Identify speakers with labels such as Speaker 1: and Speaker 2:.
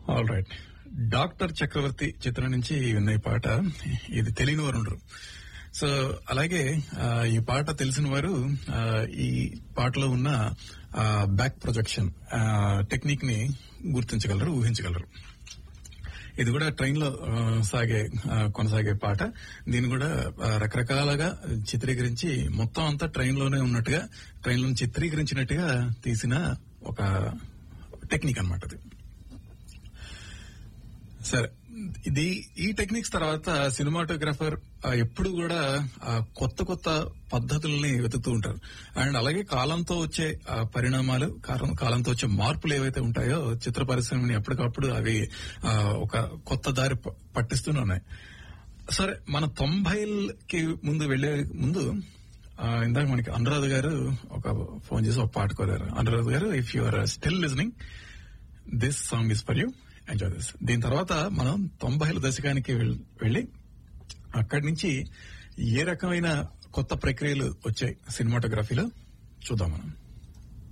Speaker 1: all right doctor చక్రవర్తి చిత్రం నుంచి విన్న ఈ పాట ఇది తెలియని వారు ఉండరు సో అలాగే ఆ, ఈ పాట తెలిసిన వారు ఆ, ఈ పాటలో ఉన్న బ్యాక్ ప్రొజెక్షన్ టెక్నిక్ ని గుర్తించగలరు ఊహించగలరు ఇది కూడా ట్రైన్ లో ఆ, సాగే ఆ, కొనసాగే పాట దీన్ని కూడా ఆ, రకరకాలుగా చిత్రీకరించి మొత్తం అంతా ట్రైన్ లోనే ఉన్నట్టుగా ట్రైన్ లో చిత్రీకరించినట్టుగా తీసిన ఒక టెక్నిక్ అన్నమాట అది సరే ఇది ఈ టెక్నిక్స్ తర్వాత సినిమాటోగ్రాఫర్ ఎప్పుడు కూడా ఆ, కొత్త కొత్త పద్ధతుల్ని వెతుకుతూ ఉంటారు అండ్ అలాగే కాలంతో వచ్చే ఆ, పరిణామాలు కాలం కాలంతో వచ్చే మార్పులు ఏవైతే ఉంటాయో చిత్ర పరిశ్రమని ఎప్పటికప్పుడు అవి ఆ, ఒక కొత్త దారి ప- పట్టిస్తూనే ఉన్నాయి సరే మన తొంభైలకి ముందు వెళ్లే ముందు ఆ, ఇందాక మనకి అనురాధ గారు ఒక ఫోన్ చేసి ఒక పాట కోరారు Anuradha garu if you are still listening this song is for you enjoy this దీని తర్వాత మనం తొంభైల దశకానికి వెళ్- వెళ్ళి అక్కడి నుంచి ఏ రకమైన కొత్త ప్రక్రియలు వచ్చాయి సినిమాటోగ్రఫీలో చూద్దాం మనం